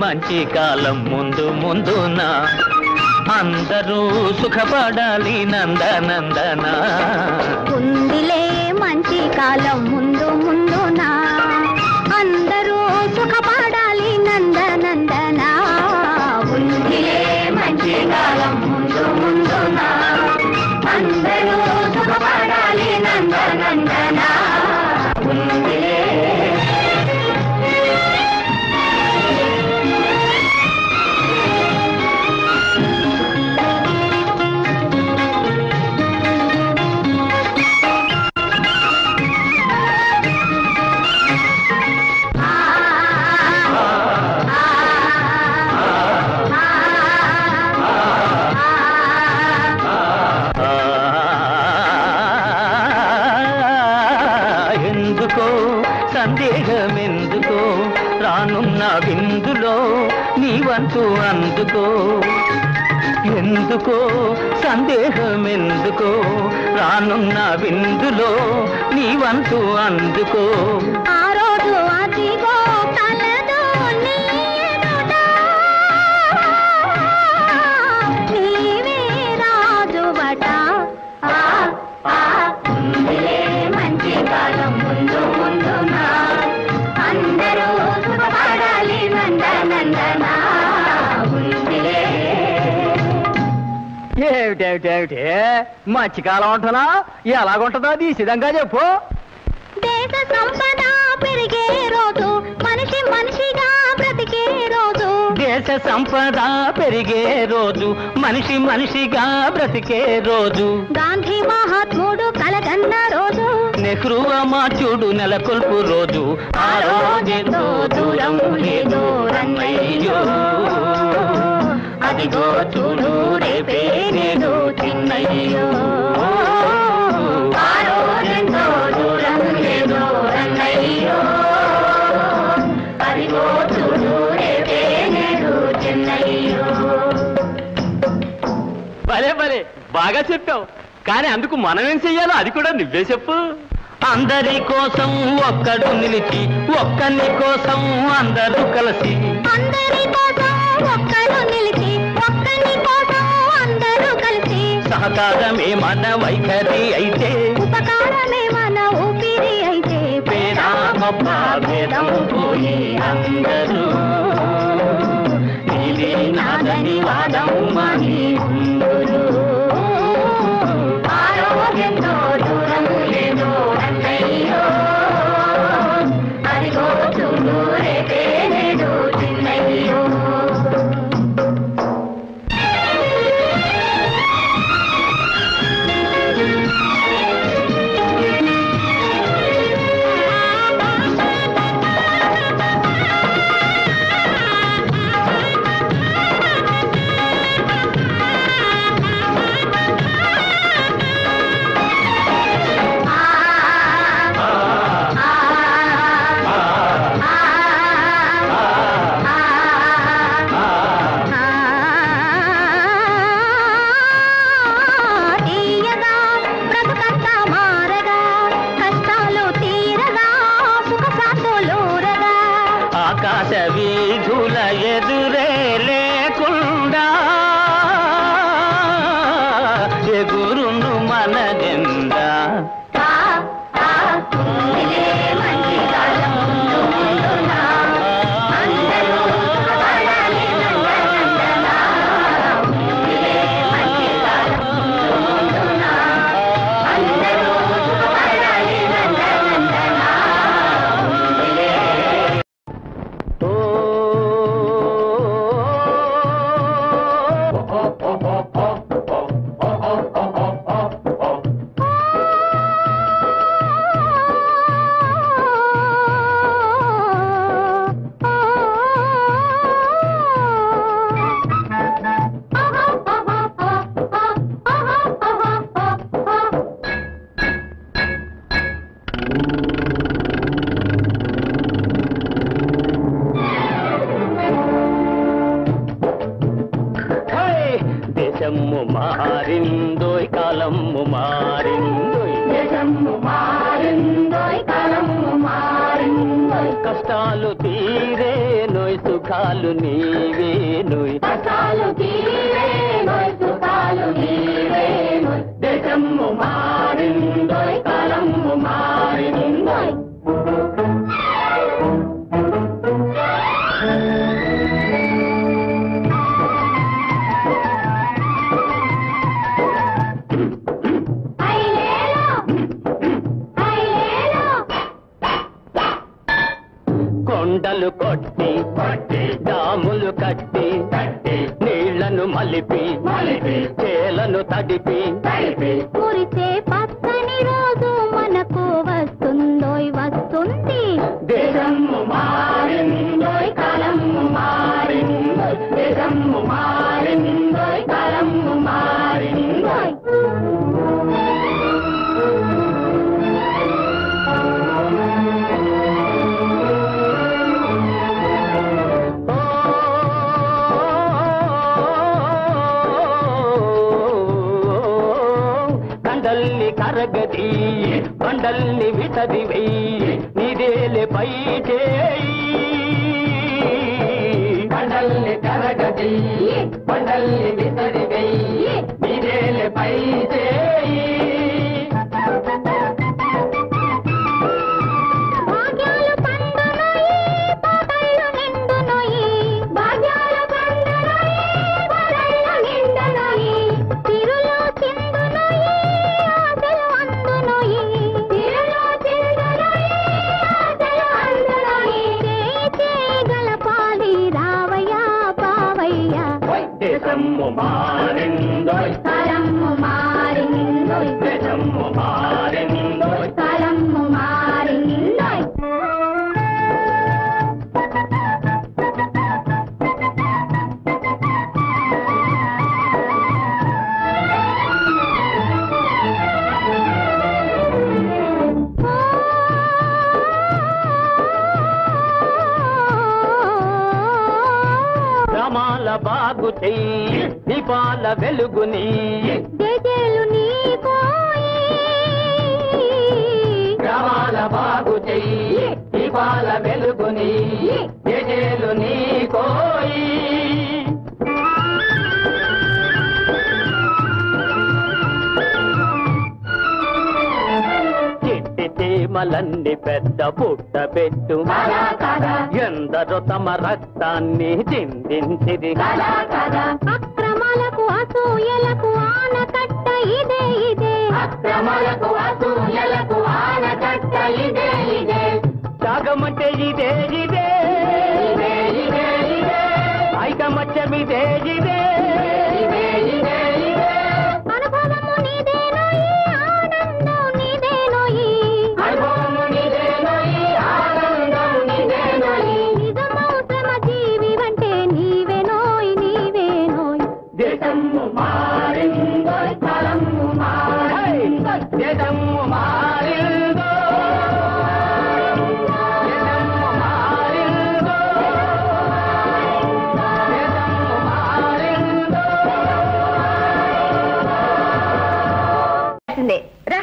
మంచి కాలం ముందు ముందున అందరూ సుఖపడాలి నందనందన ఉందిలే మంచి కాలం ముందు ముందున అందరూ సుఖపడాలి నందనందన ఉందిలే మంచి కాలం ముందు ముందున అందరూ సుఖపడాలి నందనందన ఉందిలే ఎందుకో సందేహం ఎందుకో రానున్న విందులో నీ వంతు అందుకో ఎందుకో సందేహం ఎందుకో రానున్న విందులో నీ వంతు అందుకో ఆ రోజు అదిగో కలదు నీ ఎదుట. నీవే రాజువట. ఆ, ఆ, ఉందిలే మంచి కాలం ముందు ముందున. అందరూ సుఖపడాలి నందనందన. ఉందిలే ఏమిటేమిటేమిటి మధ్యకాలం ఉంటున్నా ఎలాగుంటుందో అది సిద్ధంగా చెప్పు దేశ సంపద పెరిగే రోజు మనిషి మనిషిగా బ్రతికే రోజు దేశ సంపద పెరిగే రోజు మనిషి మనిషిగా బ్రతికే రోజు గాంధీ మహాత్ముడు కలగన్న రోజు నెహ్రూ అమాత్యుడు నెలకొల్పు రోజు ఆ రోజెంతో దూరం లేదు రన్నయ్యో అదిగో చూడు రేపే నేడు చిన్నయ్యో ఆ రోజెంతో దూరం లేదు రన్నయ్యో. అదిగో చూడు రేపే నేడు చెన్నయ్యో భలే భలే బాగా చెప్పావు కానీ అందుకు మనం ఏం చెయ్యాలో అది కూడా నువ్వే చెప్పు అందరి కోసం ఒక్కడు నిలిచి ఒక్కని కోసం అందరూ కలిసి అందరి కోసం ఒక్కడు నిలిచి ఒక్కని కోసం అందరూ కలిసి సహకారమే మన వైఖరి అయితే ఉపకారమే మన ఊపిరి అయితే పేద గొప్ప భేదం పోయి అందరూ నీదే నాదని వాదం మాని ఉందురు. ఆరోగ్యంతో దూరం లేదు అన్నయ్యో అదిగో చూడు రేపే నేడు చిన్నయ్యో తీయగా బ్రతుకంతా మారగా కష్టాలు తీరగా సుఖ శాంతులూరగా ఆకాశ వీధుల ఎదురే లేకుండా ఎగురును మన జెండా ఆ, ఆ, ఉందిలే మంచి కాలం ముందు ముందున. అందరూ సుఖపడాలి నందనందన. ఉందిలే మంచి కాలం ముందు ముందున. అందరూ సుఖపడాలి నందనందన. ఉందిలే హై! దేశము మారిందోయ్ కాలము మారిందోయ్ దేశము మారిందోయ్ కాలము మారిందోయ్ కష్టాలు తీరేనోయ్ సుఖాలు నీవేనోయ్ కష్టాలు తీరేనోయ్ సుఖాలు నీవేనోయ్ దేశము మారిందోయ్ కాలము మారిందోయ్ ఐలేలో ఐలేలో కొండలు కొట్టి కొట్టి డాములు కట్టి కట్టి నీళ్లను మలిపి మలిపి చేలను తడిపి తడిపి కురిసే పచ్చని రోజు మనకు వస్తుందోయ్ వస్తుంది దేశము మారిందోయ్ కాలము మారిందోయ్ దేశము మారిందోయ్ కాలము మారిందోయ్ కండల్ని కరగది బండల్ని విసది వెయ్యి నిదేలే పై చేయి కండల్ని కరగది బండల్ని విసది వెయ్యి నిదేలే పై చేయి భాగ్యాలు పండునోయి పాపళ్ళు నిండునోయి భాగ్యాలు పండునోయి పాపళ్ళు నిండునోయి తిరులో చిందునోయి ఆశలు అందునోయి తిరులో చిందునోయి ఆశలు అందునోయి చేయి చేయి గలపాలి రావయ్యా బావయ్యా దేశము మారిందోయ్ కాలము మారిందోయ్ దేశము మారిందోయ్ కాలము మారిందోయ్ గ్రామాల బాగు చెయ్యి దీపాల వెలుగుని జేజేలు నీకోయి గ్రామాల బాగు చెయ్యి దీపాల వెలుగుని జేజేలు నీ కోయి చిట్టి చీమలన్నీ పెద్ద పుట్ట పెట్టు కదా కదా ఎందరో తమ రక్తాన్ని చిందించిరి అక్రమాలకు అసూయలకు ఆనకట్ట ఇదే ఇదే అక్రమాలకు అసూయలకు ఆనకట్ట ఇదే ఇదే త్యాగమంటే ఇదే ఇదే ఇదే ఇదే ఇదే ఐకమత్యమిదే ఇదే ఇదే ఇదే ఇదే అనుభవము నీదేనోయి ఆనందం నీదేనోయి అనుభవము నీదేనోయి, ఆనందం నీదేనోయి. నిజమౌ శ్రమ జీవి అంటే నీవేనోయ్ నీవేనోయ్ దేశము మారిందోయ్ కాలము మారిందోయ్ దేశము మారిందోయ్ దేశము మారిందోయ్ దేశము మారిందోయ్ రా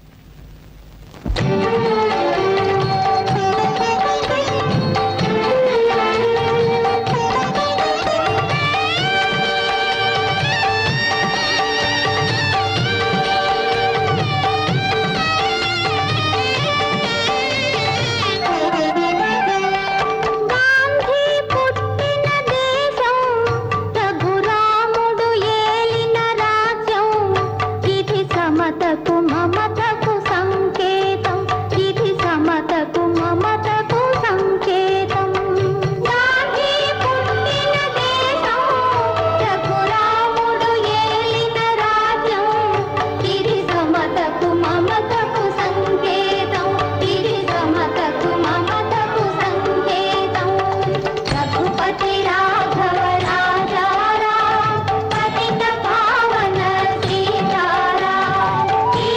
గాంధీ పుట్టిన దేశం రఘురాముడు ఏలిన రాజ్యం ఇది సమతకు మమతకు సంకేతం ఇది సమతకు మమతకు సంకేతం గాంధీ పుట్టిన దేశం రఘురాముడు ఏలిన రాజ్యం ఇది సమతకు మమతకు సంకేతం ఇది సమతకు మమతకు సంకేతం రఘుపతి రాఘవ రాజారాం పతిత పావన సీతారాం ఈ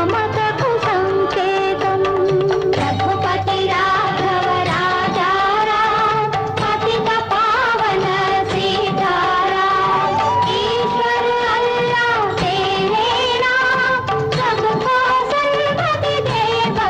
మమతకు సంకేతం రఘుపతి రాఘవ రాజారాం పతిత పావన సీతారాం ఈశ్వర అల్లా तेरे नाम सबको सन्मति दे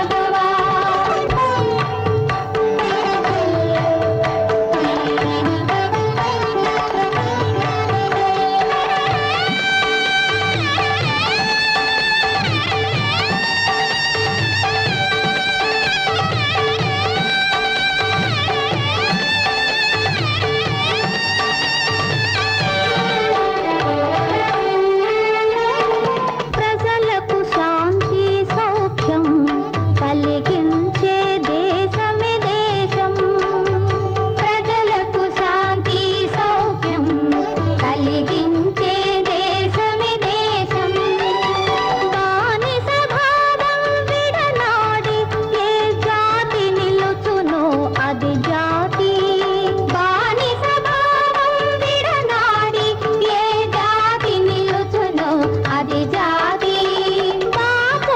ప్రజలకు శాంతి సౌఖ్యం కలిగించే దేశమే దేశం ప్రజలకు శాంతి సౌఖ్యం కలిగించే దేశమే దేశం బానిస భావం విడనాడి ఏ జాతి నిలుచునో అది జాతి బానిస భావం విడనాడి ఏ జాతి నిలుచునో అది జాతి బాపు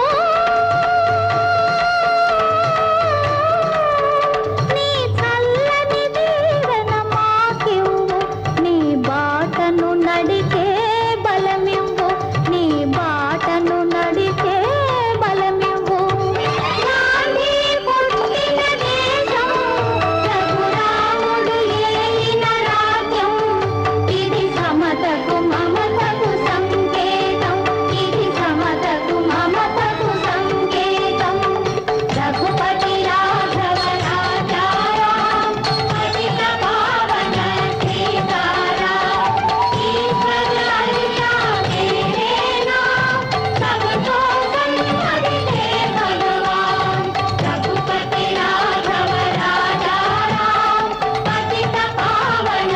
నీ చల్లని దీవెన మాకివ్వు నీ బాటను నడిచే బలమివ్వు నీ బాటను నడిచే బలమివ్వు గాంధీ పుట్టిన దేశం రఘురాముడు ఏలిన రాజ్యం ఇది సమతకు మమతకు సంకేతం ఇది సమతకు మమతకు సంకేతం రఘుపతి రాఘవ రాజారాం పతిత పావన సీతారాం ఈశ్వర అల్లా तेरे नाम सबको सन्मति दे भगवान रघुपति राघव राजाराम पतित पावन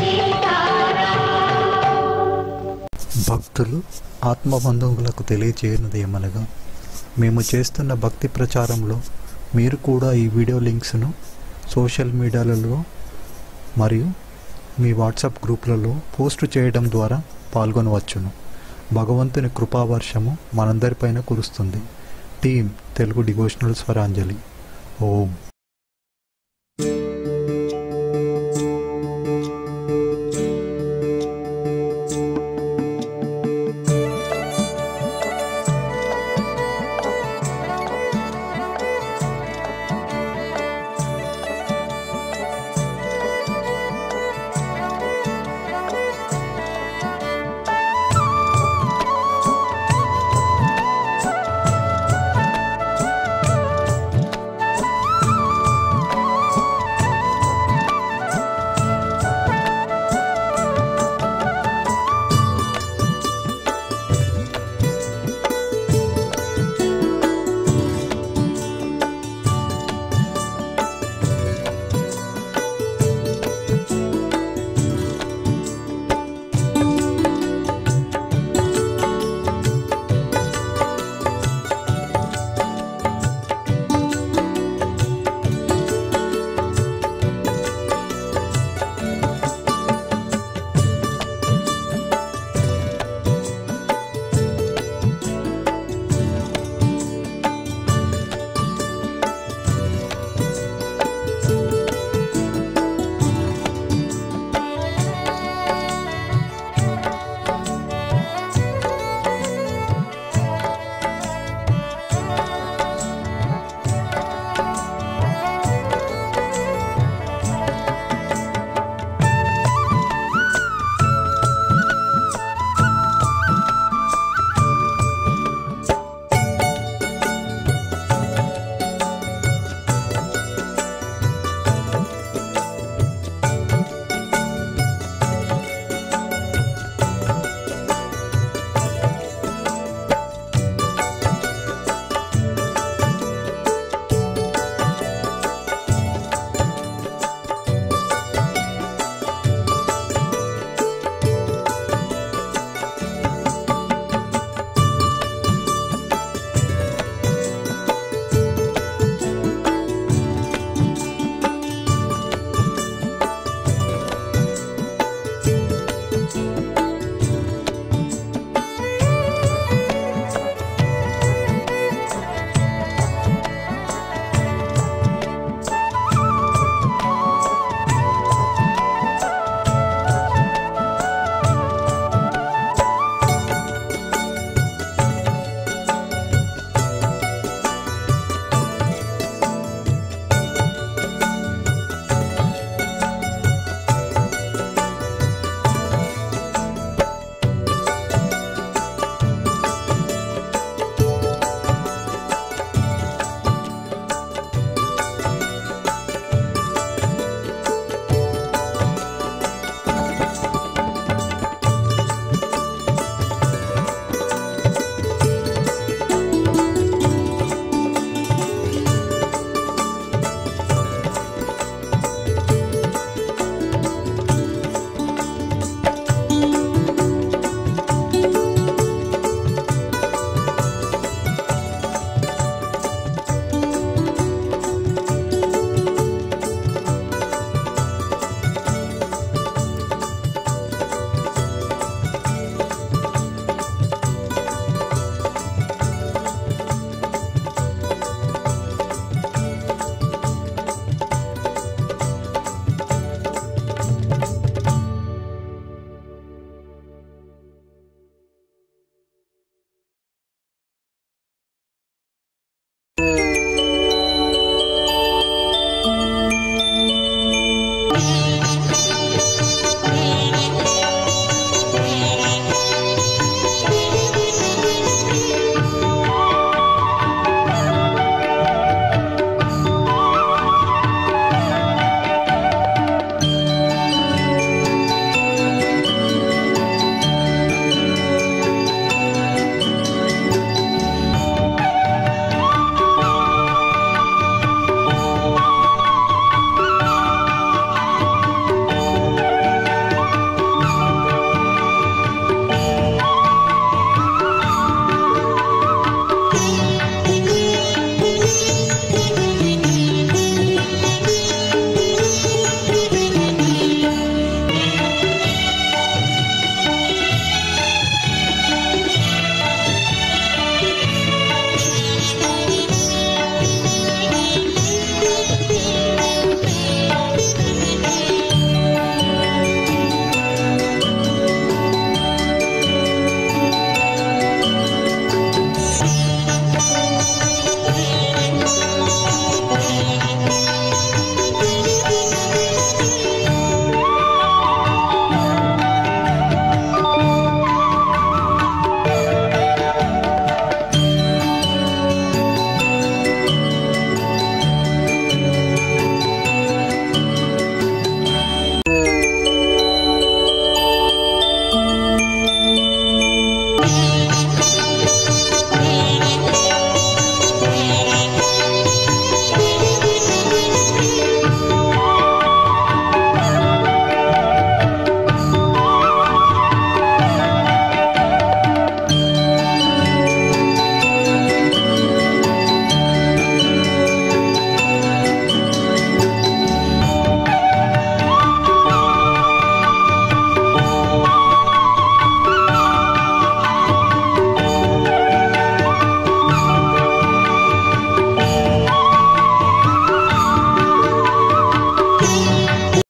सीताराम భక్తులు ఆత్మబంధువులకు తెలియజేయనిది ఏమనగా మేము చేస్తున్న భక్తి ప్రచారంలో మీరు కూడా ఈ వీడియో లింక్స్ను సోషల్ మీడియాలలో మరియు మీ వాట్సాప్ గ్రూపులలో పోస్ట్ చేయడం ద్వారా పాల్గొనవచ్చును భగవంతుని కృపావర్షము మనందరిపైన కురుస్తుంది టీం తెలుగు డివోషనల్ స్వరాంజలి ఓం